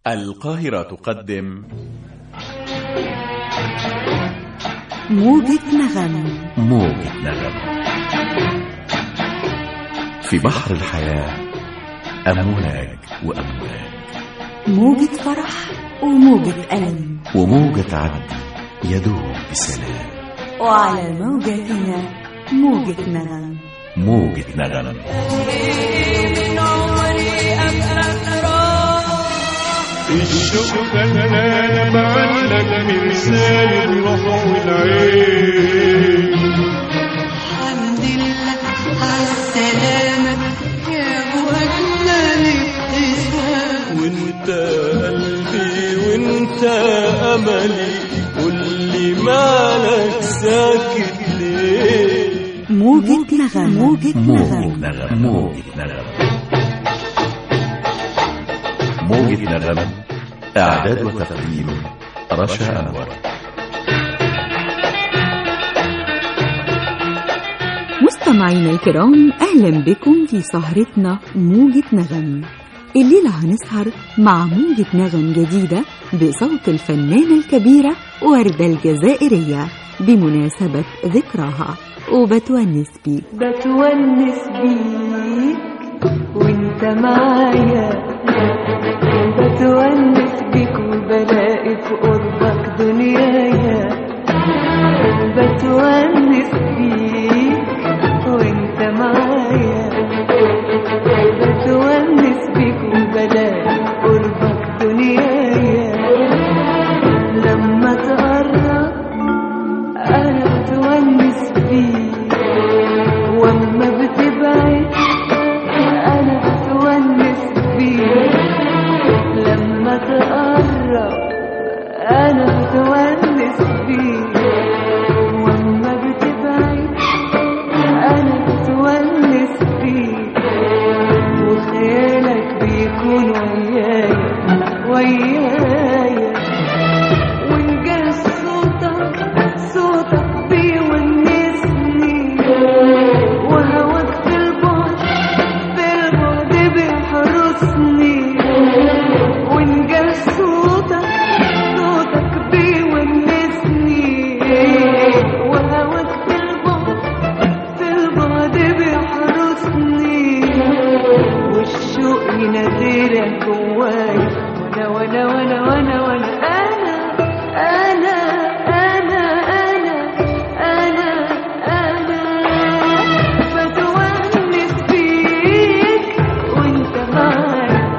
القاهرة تقدم موجة نغم موجة نغم في بحر الحياة أمواج وأمواج موجة فرح وموجة ألم وموجة عدل يدوم بسلام وعلى موجتنا موجة نغم موجة نغم الشوق خلانا بعلق مرسال الروح والعين الحمد لله على السلامة يا أبو أجمل ابتسام وانت قلبي وانت املي قولي مالك ساكت ليه موجة نغم موجة موجة نغم نغم موجة نغم موجة نغم إعداد وتقديم رشا أنور مستمعينا الكرام أهلا بكم في سهرتنا موجة نغم الليلة هنسهر مع موجة نغم جديدة بصوت الفنانة الكبيرة وردة الجزائرية بمناسبة ذكراها وبتونس بيك بتونس بيك وانت معايا بتونس بيك وبلاقي في قربك دنيايا بتونس بيك وانت معايا بتونس بيك وبلاقي في قربك دنيايا لما تقرب انا بتونس بيك واما بتبعد انا بتونس بيك لما تقرب انا بتونس بيك واما بتبعد انا بتونس بيك وخيالك بيكون ويايا ويايا وإن صوتك صوتك بيونسني وهواك في البعد في البعد بيحرسني وإن جه صوتك صوتك بيونسني وهواك في البعد في البعد بيحرسني والشوق يناديلك جوايا وانا وانا وانا وانا وانا انا انا انا انا انا انا بتونس بيك وانت معايا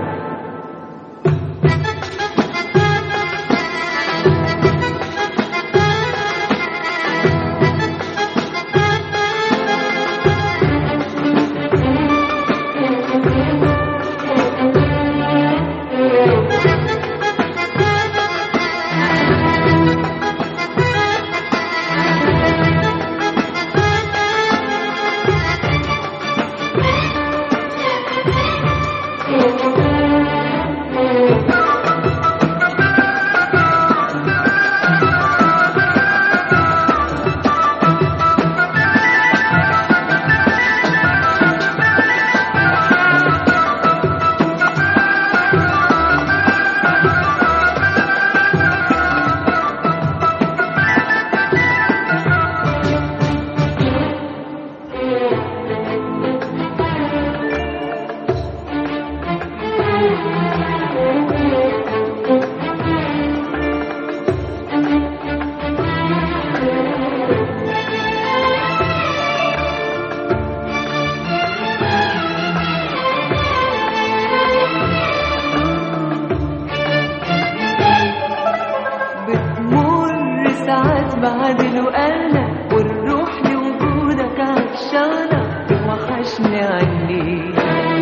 بتمر ساعات بعدل وانا والروح لوجودك عطشانة وحشني عني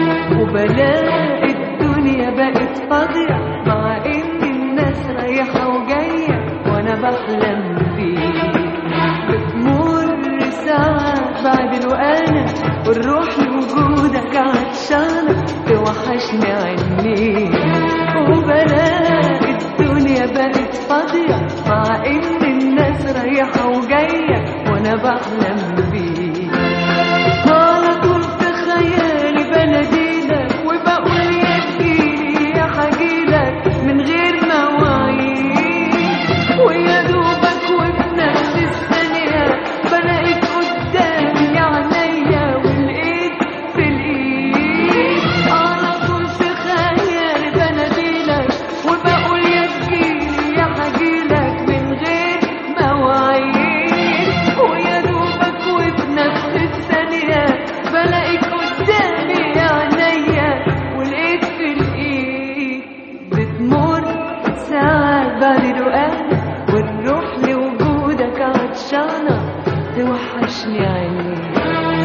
وبلاقي الدنيا بقت فاضية مع ان الناس رايحة وجاية وانا بحلم بيك بتمر ساعات بعدل وانا والروح لوجودك عطشانة توحشني عني وبلاقي الدنيا بقت فاضية مع ان الناس رايحة وجاية وانا بحلم بيك على طول في خيالي بناديلك وبقول يا تجيلي يا حجيلك من بعد الوقت والروح لوجودك عطشانة توحشني عينيك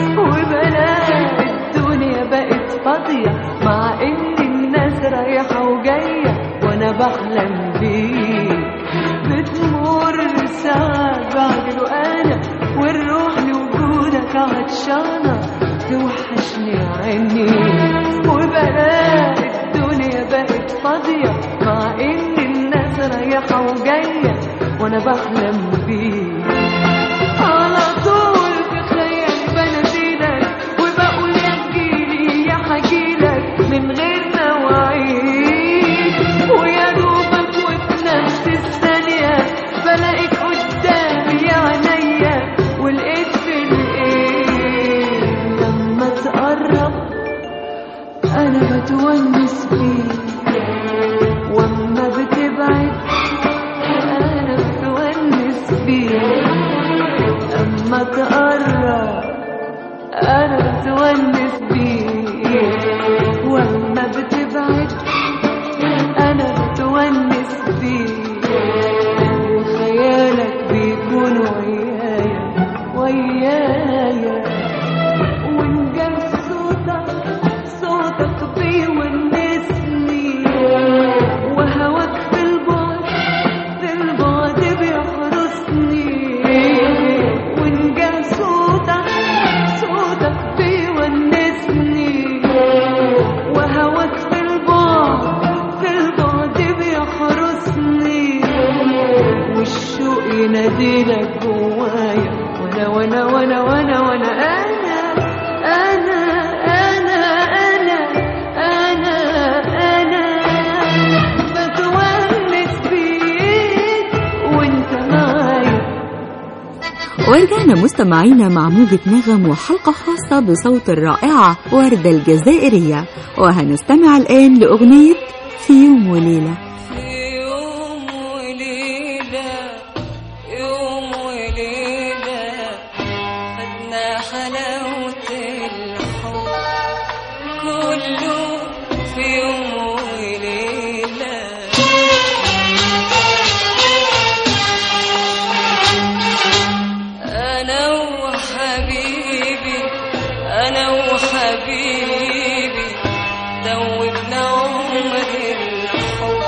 وبلاقي الدنيا بقت فاضية مع ان الناس رايحة وجاية وانا بحلم بيك بتمر ساعات بعد الوقانة والروح لوجودك عطشانة توحشني عينيك وبلاقي الدنيا بقت فاضية مع ان الناس رايحة وجاية وانا بحلم بيك على طول في خيالي بناديلك وبقول يا تجيلي يا حجيلك من غير مواعيد ويا دوبك وفي نفس الثانية بلاقيك قدامي يا عينيا ولقيت في الايه لما تقرب انا بتونس بيك واما بتبعد انا بتونس بيك اما تقرب انا بتونس بيك واما بتبعد انا بتونس بيك وخيالك بيكون ويايا ويايا وان جاب صوتك صوتك بيونسني وهواك في البعد في البعد بيحرسني وان جاب صوتك صوتك بيونسني وهواك في البعد في البعد بيحرسني والشوق يناديلك جوايا وانا وانا وانا وانا وانا انا انا انا انا انا انا بتونس بيك وانت معايا ورجعنا مستمعينا مع موجة نغم وحلقة خاصة بصوت الرائعة وردة الجزائرية وهنستمع الآن لأغنية في يوم وليلة في يوم وليلة يوم وليلة خدنا حلاوة الحب كله في يوم وليلة أنا وحبيبي أنا وحبيبي دوبنا عمر الحب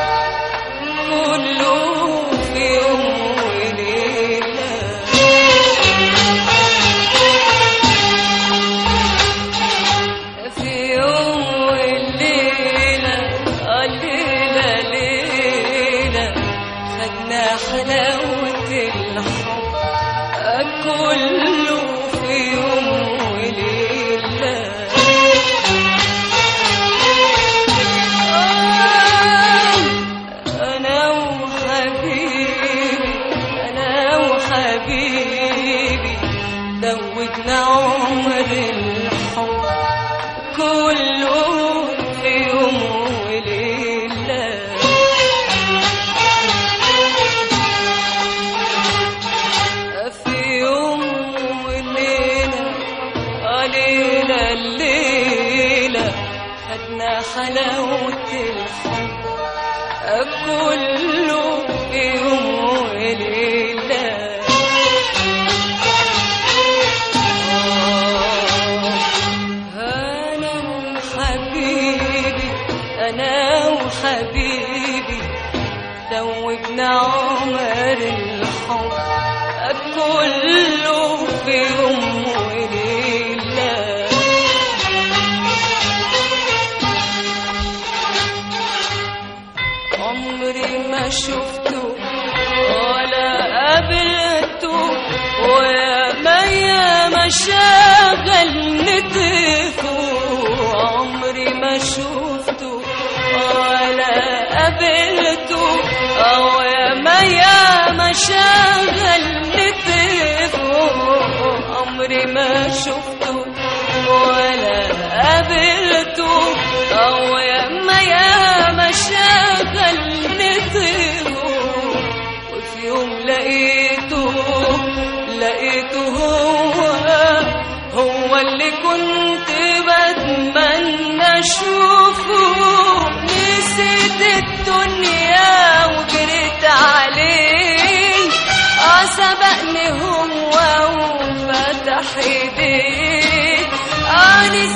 كله في يوم وليلة في يوم والليلة آه ليلة ليلة خدنا حلاوة الحب آه كله في يوم وليلة أنا وحبيبي أنا وحبيبي دوبنا عمر الحب كله في يوم وليلة في يوم وليلة آه ليلة الليلة خدنا حلاوة الحب كله في يوم وليلة أنا وحبيبي أنا وحبيبي دوبنا عمر الحب كله في يوم وليلة عمري ما شفته ولا قابلته ويا ميا ما شغل نتفه عمري ما شفته ولا قابلته أو يا ميا ما شغل نتفه عمري ما شفته ولا قابلته أو يا ميا ما شغل نتفه وفي يوم لقيته لقيته هو هو اللي كنت بتمنى اشوفه نسيت الدنيا وجريت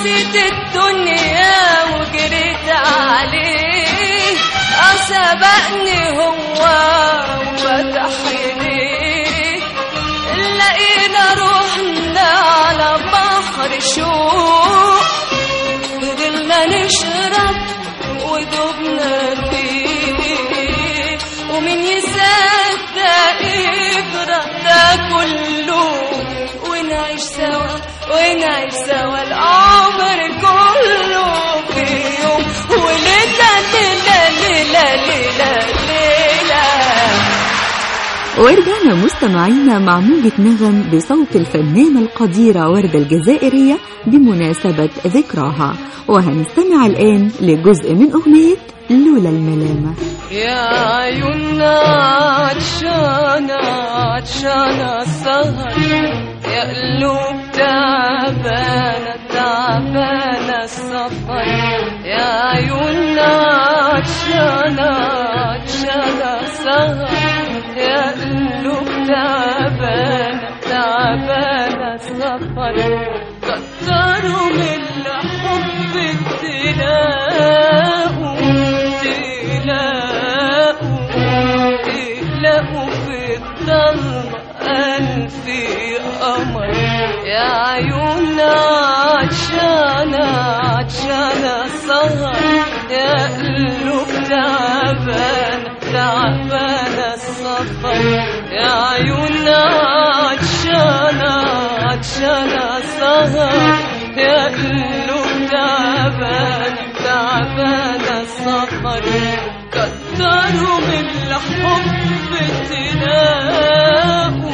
نسيت الدنيا وجريت عليه أسبقني هو وفتح ايديه لقينا روحنا على بحر شوق فضلنا نشرب ودوبنا فيه ومين يصدق يجرى ده كله ونعيش سوا ونعيش سوا العمر كله في يوم وليلة ليلة ليلة ليلة ليلة ورجعنا مستمعينا مع موجة نغم بصوت الفنانة القديرة وردة الجزائرية بمناسبة ذكراها وهنستمع الآن لجزء من أغنية لولا الملامة يا عيوننا عطشانة عطشانة سهر يا قلوب تعبانة تعبانة السفر يا عيوننا عطشانة عطشانة سهر يا قلوب تعبانة تعبانة السفر كتروا من الحب تلاقوا تلاقوا تلاقوا في الضلمة ألف قمر يا عيوننا عطشانة عطشانة سهر يا قلوب تعبانة تعبانة السفر يا عيوننا عطشانة عطشانة سهر يا قلوب تعبانة تعبانة السفر كتروا من الحب تلاقوا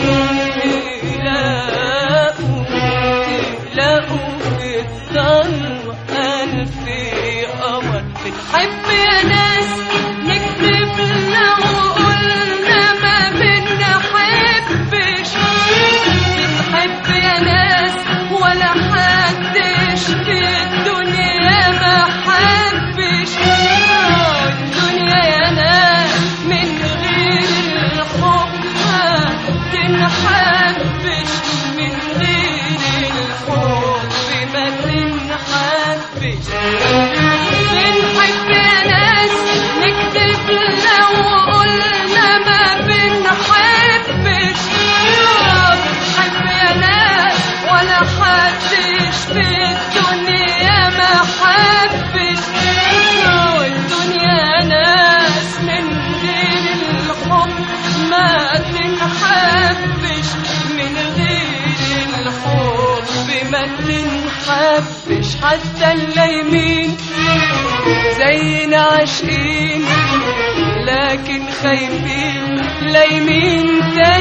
تلاقوا تلاقوا في الضلمة ألف قمر بنحب يا ناس نكتب لو قلنا ما بنحبش بنحب يا ناس ولا حدش في الدنيا ما حبش الدنيا يا ناس من غير الحب ما تنحبش من غير الحب ما تنحبش بنحب يا ناس نكتب لو قلنا ما بنحبش بنحب يا ناس ولا حدش في الدنيا ما حبش والدنيا ناس من غير الحب ما تنحبش من غير الحب ما تنحبش حتى اللايمين زينا عاشقين لكن خايفين لايمين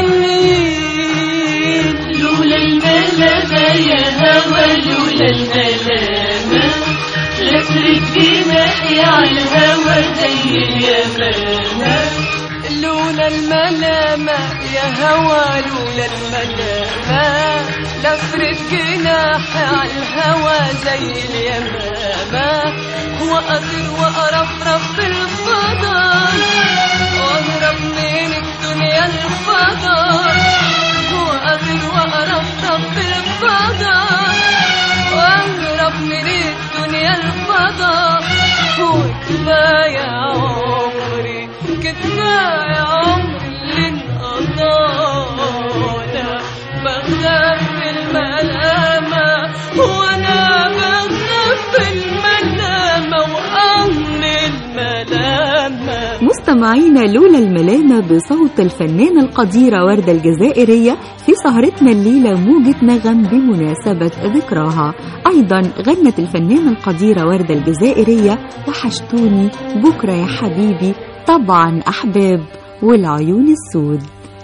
تانيين لولا الملامة يا هوى لولا الملامة لفرد جناحي على الهوى زي اليمامة لولا الملامة يا هوى لولا الملامة لفرد جناحي على الهوى زي اليمامة وأطير وأرفرف في الفضاء وأهرب من الدنيا الفضاء وأطير وأرفرف في الفضاء وأهرب من الدنيا الفضاء وكفاية عمري كفاية عمري اللي انقضانا بخاف الملامة وأنا بخاف الملامة وأم الملامة مستمعينا لولا الملامة بصوت الفنانة القديرة وردة الجزائرية في سهرتنا الليلة موجة نغم بمناسبة ذكراها أيضا غنت الفنانة القديرة وردة الجزائرية وحشتوني بكرة يا حبيبي طبعا أحباب والعيون السود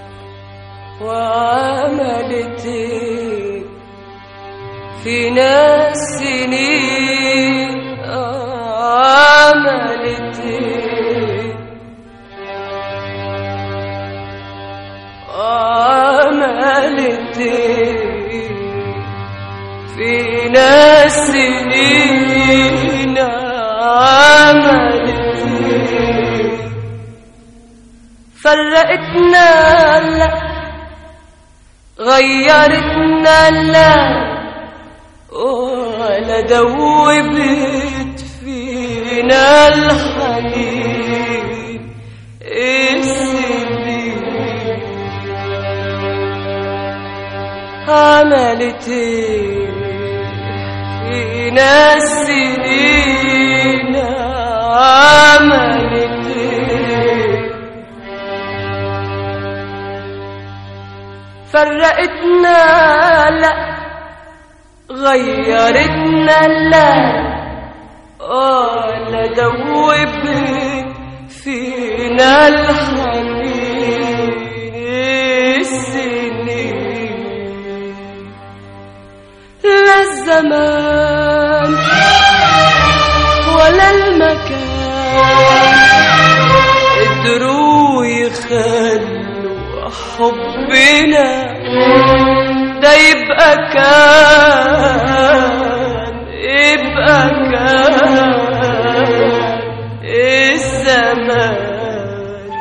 وعملت إيه في ناس سنين عملت إيه عملت إيه في ناس سنين عملت إيه فرقتنا لا غيرتنا لا ولا دوبت فينا الحنين السنين عملت ايه فينا السنين عملت ايه فرقتنا لا غيرتنا لا ولا دوبت فينا الحنين السنين لا الزمان ولا المكان قدروا يخلوا حبنا ده يبقى كان يبقى كان الزمان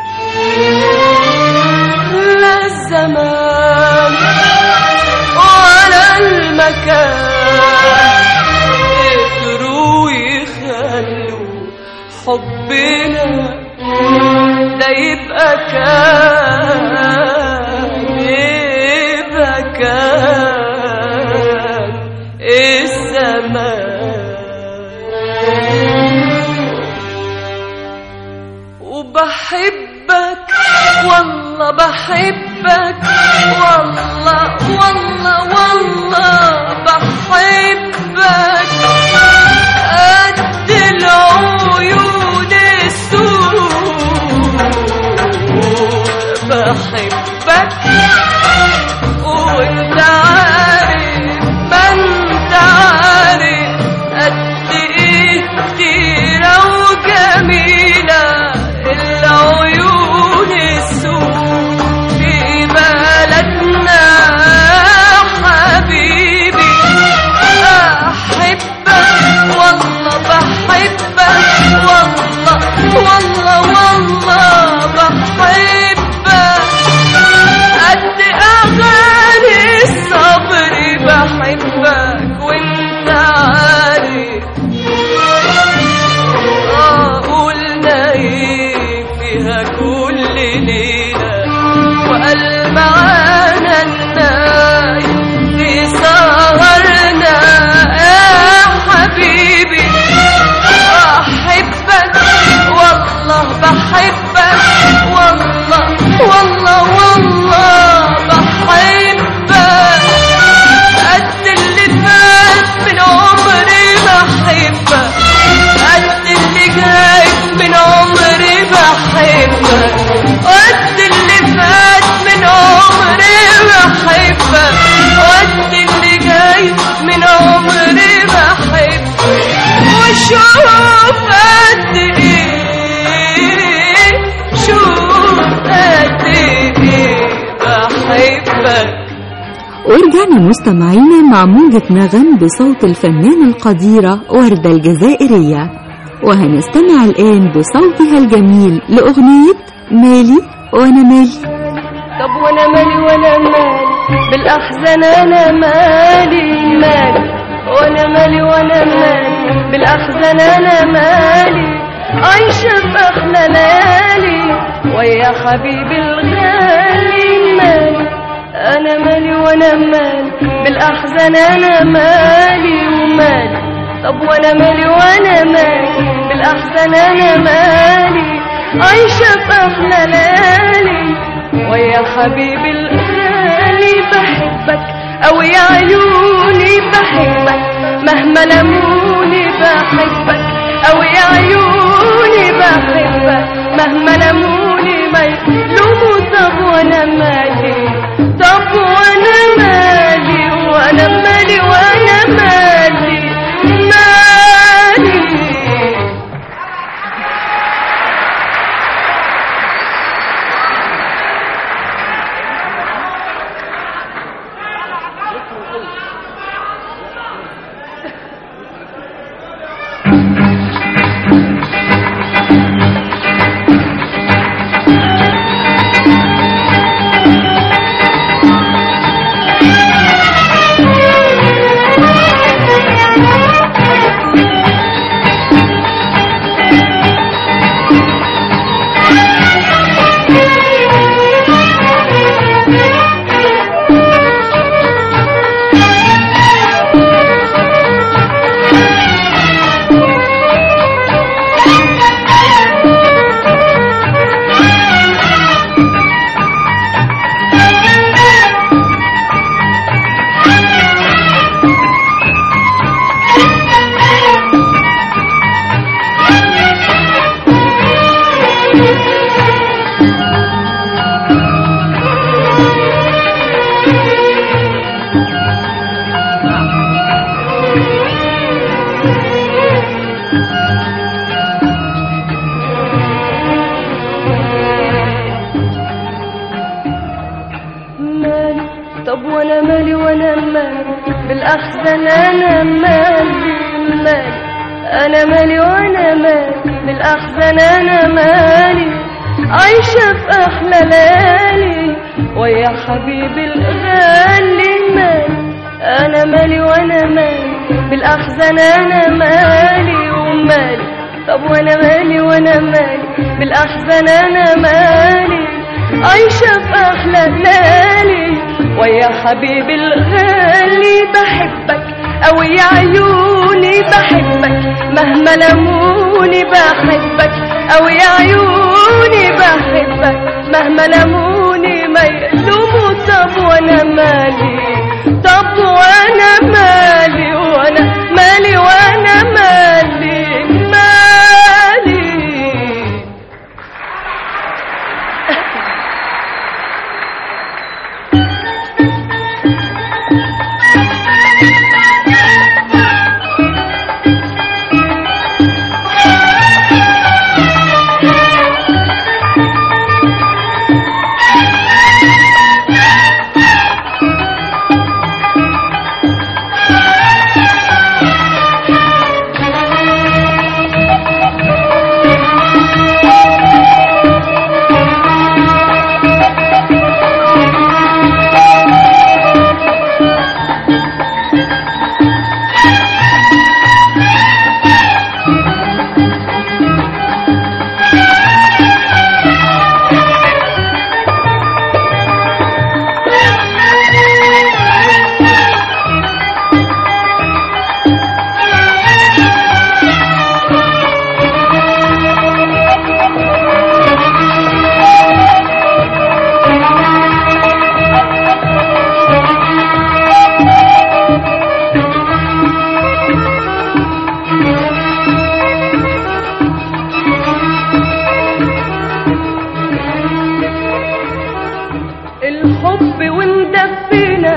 لا الزمان ولا المكان قدروا يخلوا حبنا ده يبقى كان يبقى كان الزمان وبحبك والله بحبك والله والله والله بحبك قد العيون السود بحبك وانت عارف ما انت عارف قد ايه كتيرة وجميلة العيون السود في بلدنا حبيبي أحبك والله بحبك والله والله والله بحبك قد أغاني الصبر بحبك وانت عارف آه قلنا ايه فيها كل ليلة وقال معانا النايم في سهرنا يا حبيبي أحبك والله بحبك والله والله والله بحبك قد اللي فات من عمري بحبك قد اللي جاي من عمري بحبك قد اللي فات من عمري بحبك قد اللي جاي من عمري بحبك وشوف قد ايه شوف قد ايه بحبك ورجعنا مستمعينا مع موجة نغم بصوت الفنانة القديرة وردة الجزائرية وهنستمع الآن بصوتها الجميل لأغنية مالي وأنا مالي طب وانا مالي وانا مالي بالاحزان انا مالي مالي وانا مالي وانا مالي بالاحزان انا مالي عايشة في احلى ليالي ويا حبيبي الغالي مالي انا مالي وانا مالي بالاحزان انا مالي ومالي طب وانا مالي وانا مالي بالاحزان انا مالي عايشة في احلى ليالي ويا حبيبي الغالي بحبك او يا عيوني بحبك مهما لموني بحبك او يا عيوني بحبك مهما لموني ما يلوموا طب وانا مالي طب وانا مالي وانا مالي وانا مالي مالي بالأحزان أنا مالي مالي أنا مالي وأنا مالي بالأحزان أنا مالي عايشة في أحلى ليالي ويا حبيبي الغالي مالي أنا مالي وأنا مالي بالأحزان أنا مالي ومالي طب وأنا مالي وأنا مالي بالأحزان أنا مالي عايشة في أحلى ليالي ويا حبيبي الغالي بحبك أوي يا عيوني بحبك مهما لموني بحبك أوي يا عيوني بحبك مهما لموني ما يلوموا طب وأنا مالي طب وأنا مالي وأنا مالي وأنا مالي مالي الحب ومدفينا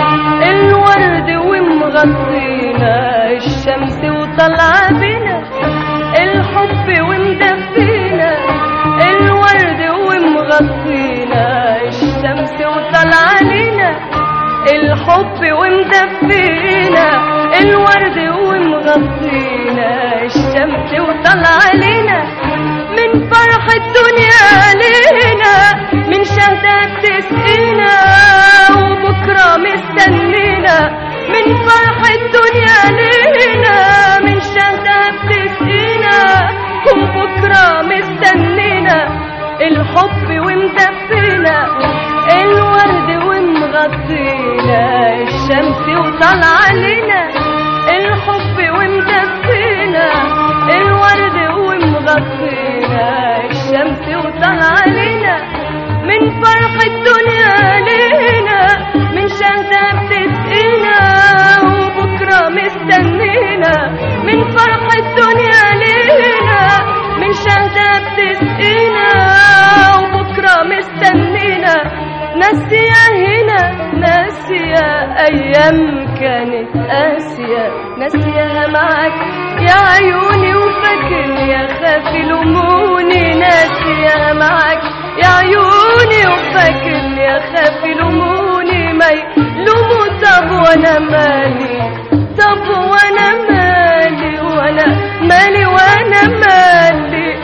الورد ومغطينا الشمس وطلع بنا الحب ومدفينا الورد ومغطينا الشمس وطلع لنا الحب ومدفينا الورد ومغطينا الشمس وطلع لنا من فرح الدنيا لينا من شهدك تسقينا وبكرة مستنينا من فرح الدنيا لينا من شهدك تسقينا وبكرة مستنينا الحب ومدفينا الورد ومغطينا الشمس وطلع لنا الحب ومدفينا الورد ومغطينا الشمس وطلع لنا من فرح الدنيا لينا من شهدة بتسقينا وبكرة مستنينا من فرح الدنيا لينا من شهدة بتسقينا وبكرة مستنينا ناسية هنا ناسية أيام كانت قاسية ناسيها معاك يا عيوني وفاكر يا خافي لموني ناسيها معاك يا عيوني وفاكر يا خافي لموني ما يلوموا طب وانا مالي طب وانا مالي وانا مالي وانا مالي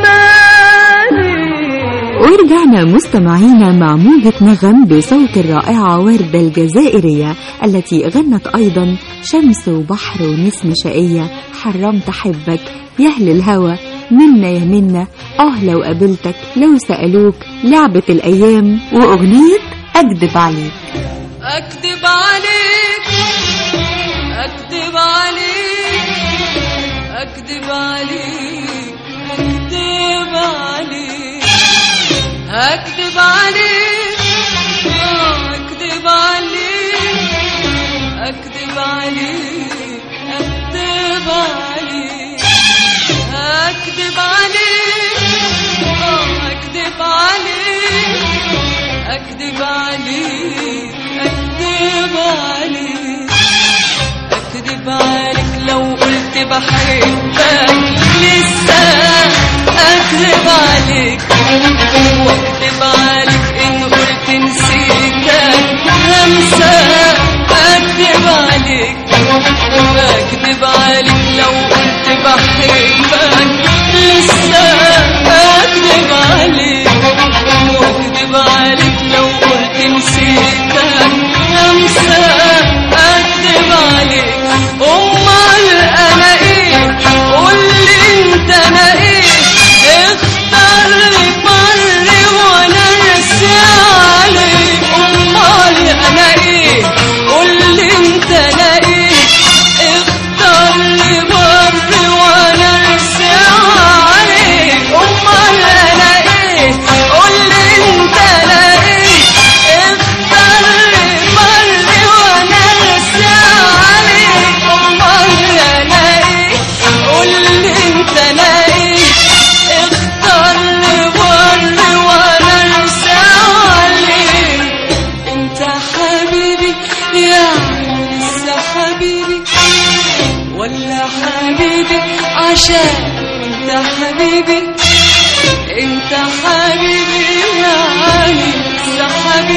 مالي ورجعنا مستمعينا مع موجة نغم بصوت الرائعة وردة الجزائرية التي غنت أيضا شمس وبحر ونسمة شقية حرمت أحبك يا أهل الهوى منا يا منا آه لو قابلتك لو سألوك لعبة الأيام وأغنية أكدب عليك أكذب عليك أكذب عليك أكذب عليك أكذب عليك أكذب عليك آه، أكذب عليك أكذب عليك أكذب عليك أكذب عليك آه، أكذب عليك أكذب عليك أكذب عليك أكذب عليك لو قلت بحبك لسه أكذب عليك وأكذب عليك إن قلت نسيتك همسة أكذب عليك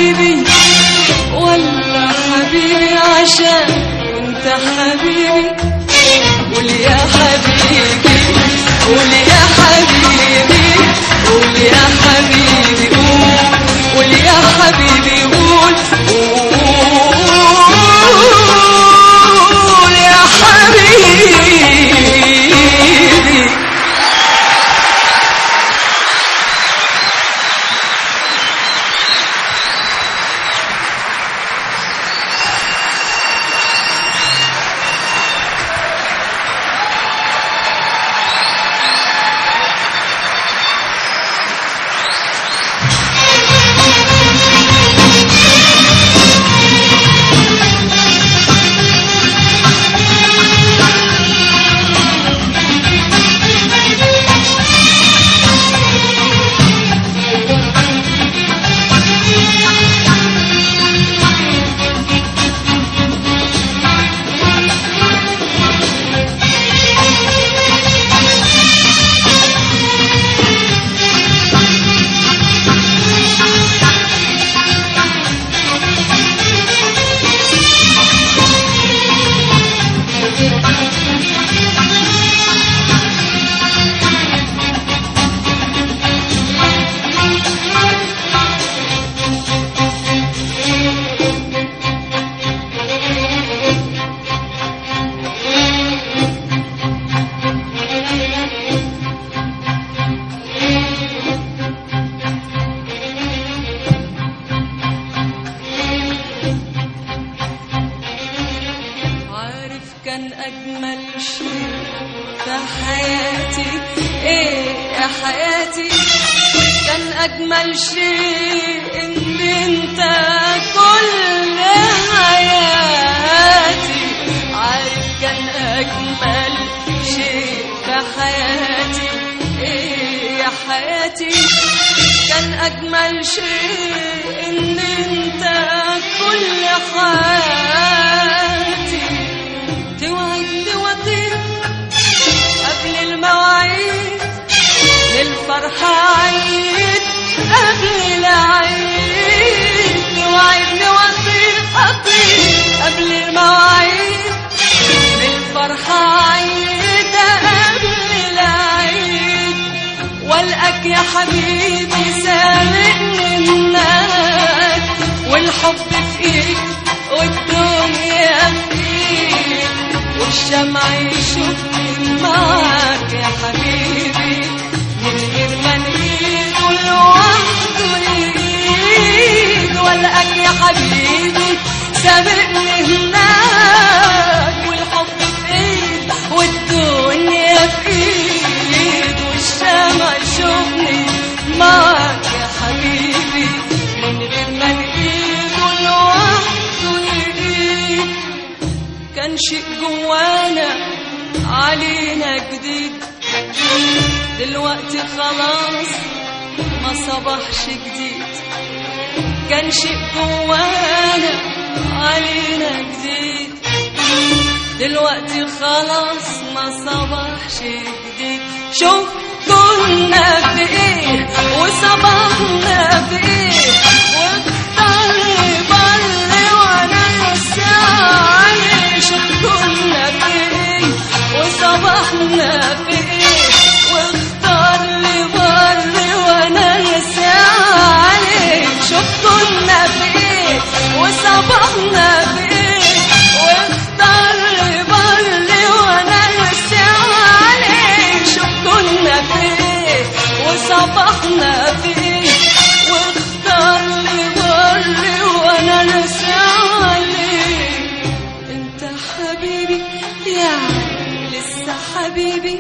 حبيبي ولا حبيبي عشان وانت حبيبي قول يا حبيبي قول يا حبيبي قول يا حبيبي قول قول يا حبيبي قول قول يا حبيبي عارف كان أجمل شيء في حياتي إيه يا حياتي كان أجمل شيء إن أنت كل حياتي عارف كان أجمل شيء في حياتي إيه يا حياتي كان أجمل شيء إن أنت كل حياتي توعدني وطير قبل المواعيد للفرحة عيد قبل العيد توعدني وطير أطير قبل المواعيد للفرحة عيد قبل العيد والقاك يا حبيبي سابقني هناك والحب في ايد والدنيا في ايد والشمع يشوفني معاك يا حبيبي من غير ما نريد لوحده يريد والقاك يا حبيبي سابقني هناك والحب في ايد والدنيا في ايد والشمع يشوفني معاك يا حبيبي من غير ما نريد لوحده يريد كان شيء جوانا علينا جديد دلوقتي خلاص ما صبحش جديد كان شيء جوانا علينا جديد دلوقتي خلاص ما صبحش جديد شوف كنا في ايه وصبحنا في ايه واختار بر وانا ساعي شوف كنا في ايه وصبحنا في ايه واختار لي بر وانا ساعي شوف كنا في ايه وصبحنا في ايه واختار لي بر وانا ساعي شوف كنا في ايه وصبحنا في ايه واختار لي بر وانا ساعي انت حبيبي يعني لسه حبيبي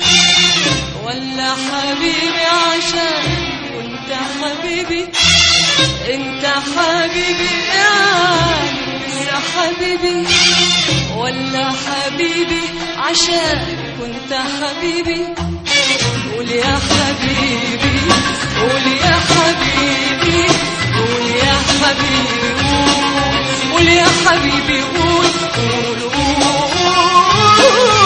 ولا حبيبي عشان وانت حبيبي انت حبيبي يعني لسه حبيبي ولا حبيبي عشان كنت حبيبي قول يا حبيبي قول يا حبيبي قول يا حبيبي قول قول يا حبيبي قول قول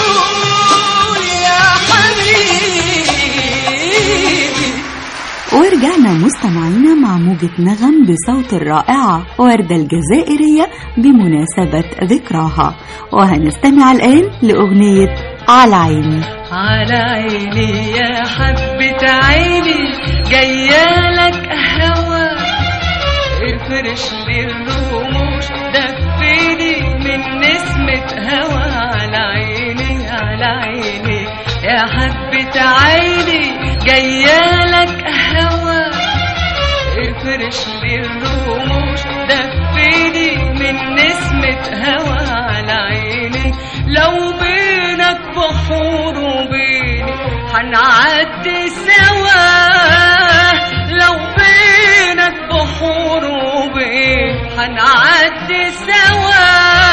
قول يا حبيبي ورجعنا مستمعينا مع موجة نغم بصوت الرائعة وردة الجزائرية بمناسبة ذكراها وهنستمع الآن لأغنية على عيني على عيني يا حبة عيني جايالك هوا افرش لي الرموش دفيني من نسمة هوا على عيني على عيني يا حبة عيني جايالك هوا افرش لي الرموش دفيني من نسمة هوا على عيني لو بينك بحور وبيني هنعدي سوا لو بينك بحور وبيني هنعدي سوا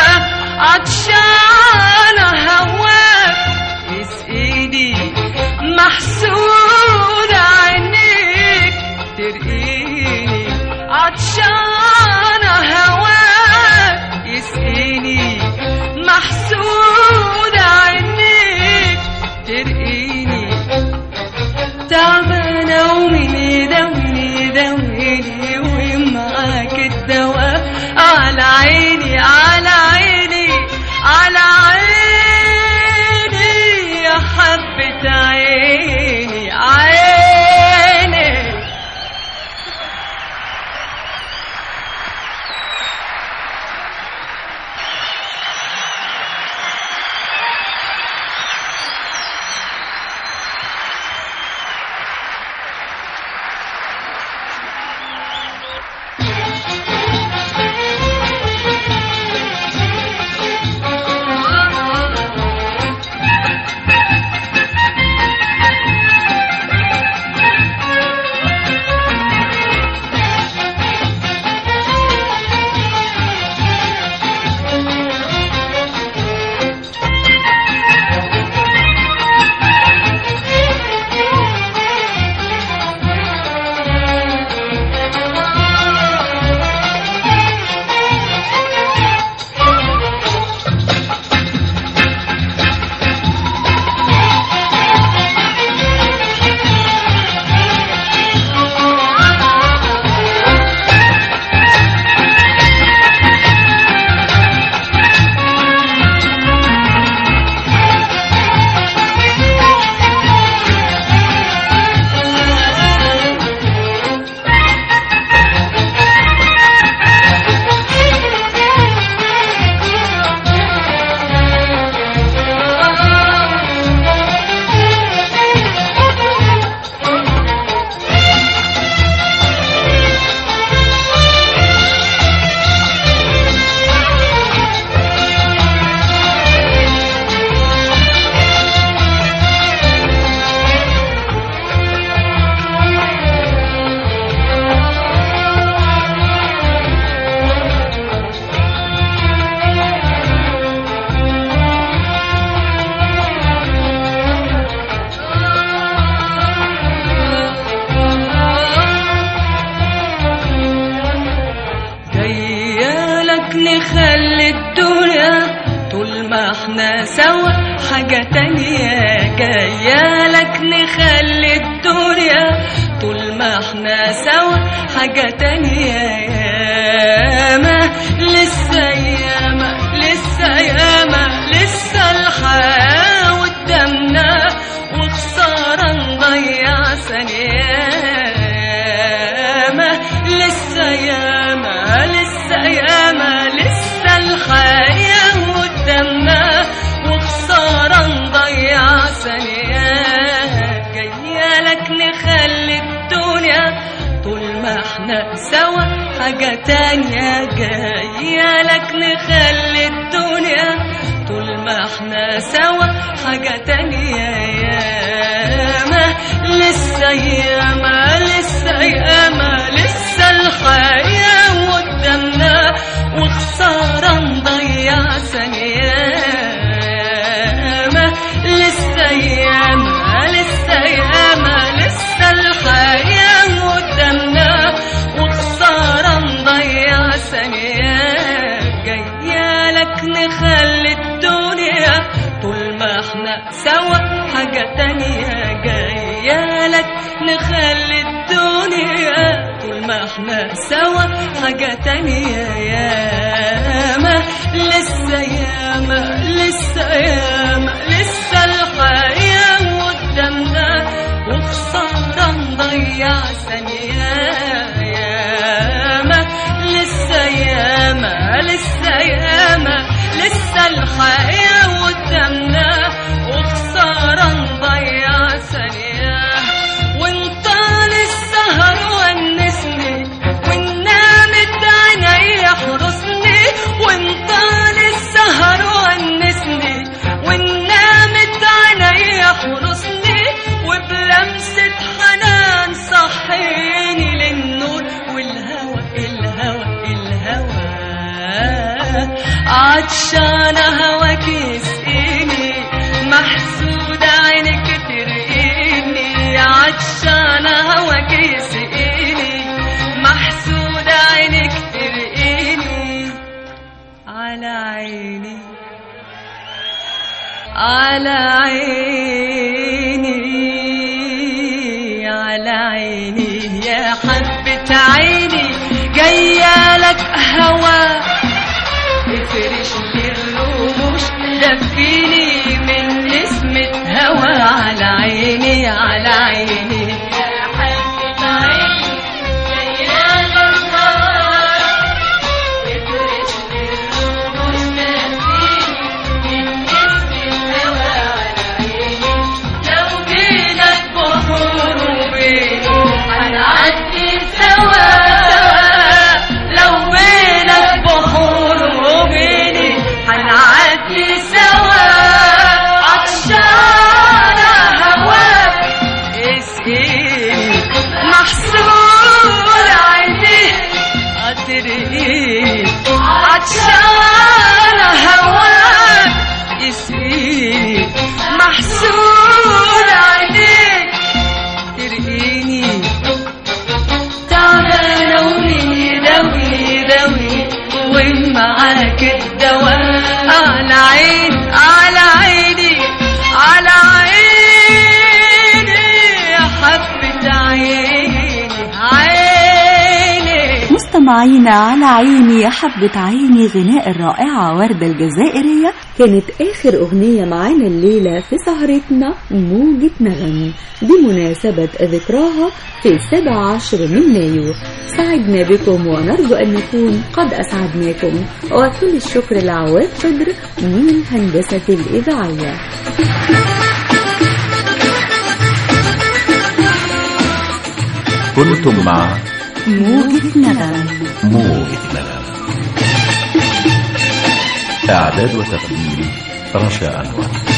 عطشانة هواك يسقيني محسود عينيك ترقيني عطشانة هواك يسقيني محسود عينيك ترقيني تعبانة ومين يداويني يداويني ومعاك الدواء على عيني على عيني على عيني يا حبة عيني عيني جايالك نخلي الدنيا طول ما احنا سوا حاجة تانية جايالك نخلي الدنيا طول ما احنا سوا حاجة تانية ياما لسه ياما لسه ياما لسه الحياة قدامنا وخسارة نضيع ثانية ياما لسه ياما لسه ياما لسه الحياة قدامنا وخسارة نضيع ثانية جايالك نخلي الدنيا طول ما احنا سوا حاجة تانية جايالك نخلي الدنيا طول ما احنا سوا حاجة تانية ياما لسه ياما لسه ياما لسه الحياة قدامنا وخسارة نضيع ثانية ياما لسه ياما لسه ياما لسه الحياة قدامنا وخسارة نضيع ثانية جايالك نخلي الدنيا طول ما احنا سوا حاجة تانية جايالك نخلي الدنيا احنا سوا حاجة تانية ياما لسه ياما لسه ياما لسه الحياة قدامنا وخسارة نضيع ثانية ياما لسه ياما لسه ياما لسه الحياة قدامنا وخسارة نضيع ثانية وانت للسهر ونسني ونامت عيني يحرسني وانت للسهر ونسني ونامت عيني يحرسني وبلمسة حنان صحيني للنور والهوى الهوى الهوى عطشانة هواك يسقيني محسودة عينك ترقيني عطشانة هواك يسقيني محسودة عينك ترقيني على عيني على عيني على عيني يا حبة عيني جاية لك هوا افرش لي الرموش دفيني من نسمة هوا على عيني على عيني يا حبة عيني جاية لك هوا افرش لي الرموش دفيني من نسمة هوا على عيني لو جينا البحور وبينه هنعدي سوا لو بينك بحور وبيني هنعدي سوا عطشانة هواك اسقيني محسود عيني هترقيني عطشانة هواك اسقيني محسود عينيك ترقيني تعبانة ومين يداوي يداوي ومعاك الدواء على عين على عيني على عيني يا حبة عيني عيني مستمعينا على عيني يا حبة عيني غناء الرائعة وردة الجزائرية كانت آخر أغنية معانا الليلة في سهرتنا موجة نغم بمناسبة ذكراها في السابع عشر من مايو سعدنا بكم ونرجو أن نكون قد أسعدناكم وكل الشكر لعواد قدر من الهندسة الإذاعية كنتم مع موجة نغم موجة نغم إعداد وتقديم رشا أنور